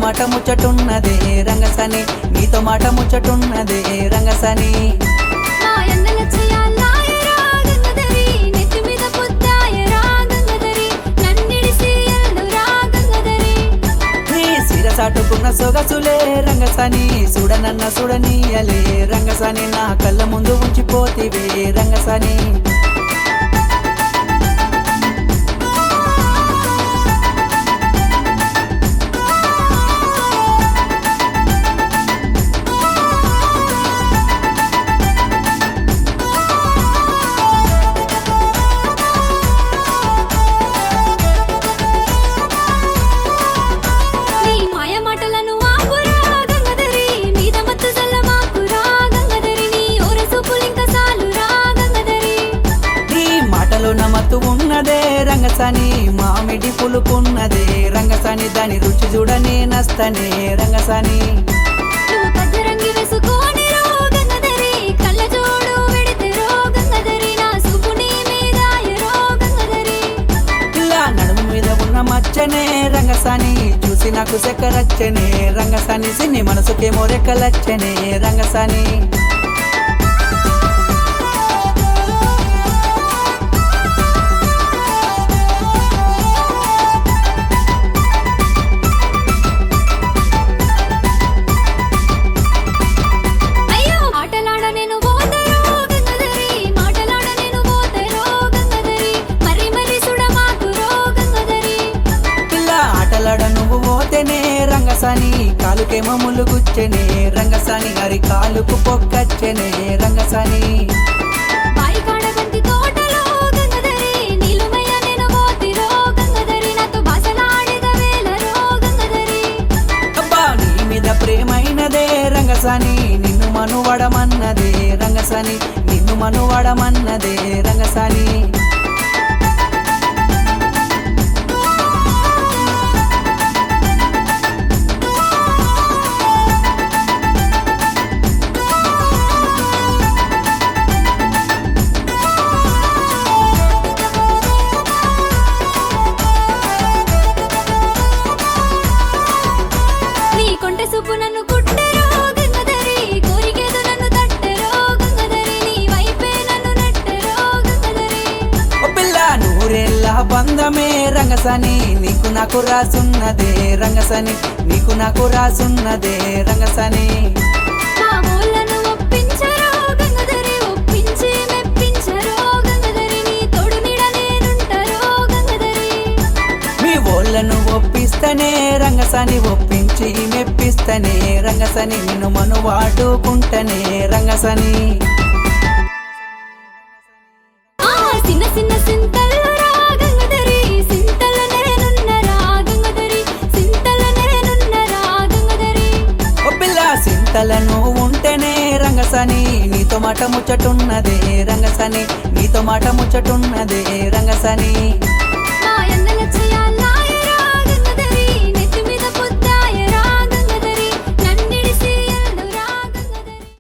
మాట ముచ్చటున్నదే రంగసని నీతో మాట ముచ్చటున్నదే రంగసని నా ఎందల చేయాలాయరా గంగధరి నెత్తి మీద పొద్దాయరా గంగధరి నన్నిడిసి ఎల్లురా గంగధరి నీ సిరసాటుకున్న సొగసులే రంగసని చూడనన్న చూడనీయలే రంగసని నా కళ్ళ ముందు ఉంచిపోతివే రంగసని నీ మాయ మాటలను ఆపురా గంగధరి మీద మత్తు జల్లమాకురా గంగధరి నీ ఓర సూపులింక సాలురా గంగధరి నీ మాటలో నమత్తు ఉన్నదే రంగసని మామిడి పులుకున్నదే రంగసని దాని రుచి చూడనే నస్తనే రంగసని నువ్వు పద్దరంగి వేసుకొని రో గంగధరి కళ్ళ జోడు వెడితే రో గంగధరి నా సూపు నీ మీద ఎరో గంగధరి ఇలా నడుము మీద ఉన్న మచ్చనే రంగసాని చూసి నాకు సెక్కరచ్చనే రంగసాని సిన్ని మనసుకేమో రెక్కలచ్చనే రంగసాని అయ్యో ఆటలాడ నేను పోతరో గంగధరి మాటలాడ నేను పోతరో గంగధరి మరి మరి సుడమాకురో గంగధరి ఇలా ఆటలాడ నువ్వు పోతేనే రంగసాని కాలుకేమో ముళ్ళు గుచ్చెనే రంగసాని హరి కాలుకు పొక్కచ్చనే రంగసాని బాయి కాడ బంతి తోటలో గంగధరి నీలుమయ్య నేను పోతిరో గంగధరి నాతో భాషలాడిద వేలరో గంగధరి అబ్బా నీ మీద ప్రేమైనదే రంగసాని నిన్ను మనువడమన్నదే రంగసాని నిన్ను మనువడమన్నదే రంగసాని నీ కొంటె సూపు నన్ను కుట్టెరో గంగధరి కోరికేదో నన్ను తట్టెరో గంగధరి నీ వైపే నన్ను నెట్టెరో గంగధరి ఓ పిల్ల నూరేళ్ళ బంధమే రంగసని నీకు నాకు రాసున్నదే రంగసని నీకు నాకు రాసున్నదే రంగసని మా ఊళ్ళను ఒప్పించరో గంగధరి ఒప్పించి మెప్పించరో గంగధరి నీ తోడు నీడ నేనుంటరో గంగధరి మీ ఓళ్ళను ఒప్పిస్తనే రంగసని ఒప్పించి మెప్పిస్తనే రంగసని నిన్ను మను వాడుకుంటనే రంగసని ఆ చిన్న చిన్న సింతల్లో రా గంగధరి సింతల నేనున్న రా గంగధరి సింతల నేనున్న రా గంగధరి ఓ పిల్ల సింతలను ఉంటేనే రంగసని నీతో మాట ముచ్చటున్నదే రంగసని నీతో మాట ముచ్చటున్నదే రంగసని నా ఎందల చేయాలా